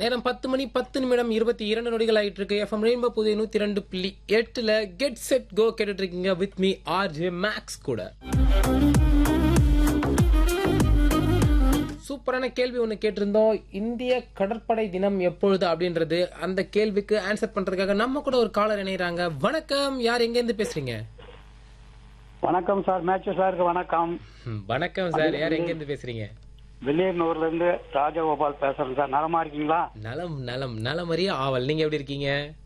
நேரம் பத்து மணி பத்து நிமிடம் இருபத்தி இரண்டு நொடிகள் ஆயிட்டு இருக்கு எஃப்எம் ரெயின்போ புதிய நூத்தி ரெண்டு புள்ளி எட்டுல கெட் செட் கோ கேட்டுட்டு இருக்கீங்க with me R J Max கூட சூப்பரான கேள்வி ஒன்று கேட்டிருந்தோம் இந்திய கடற்படை தினம் எப்பொழுது அப்படின்றது அந்த கேள்விக்கு ஆன்சர் பண்றதுக்காக நம்ம கூட ஒரு காலர் இணையறாங்க வணக்கம் யார் எங்க இருந்து பேசுறீங்க வணக்கம் சார் மேட்ச் சாருக்கு வணக்கம் ம், வணக்கம் சார் யார் எங்க இருந்து பேசுறீங்க வெள்ளியனூர்ல இருந்து ராஜகோபால் பேசுறேன் சார் நலமா இருக்கீங்களா நலம் நலம் நலமறிய ஆவல் நீங்க எப்படி இருக்கீங்க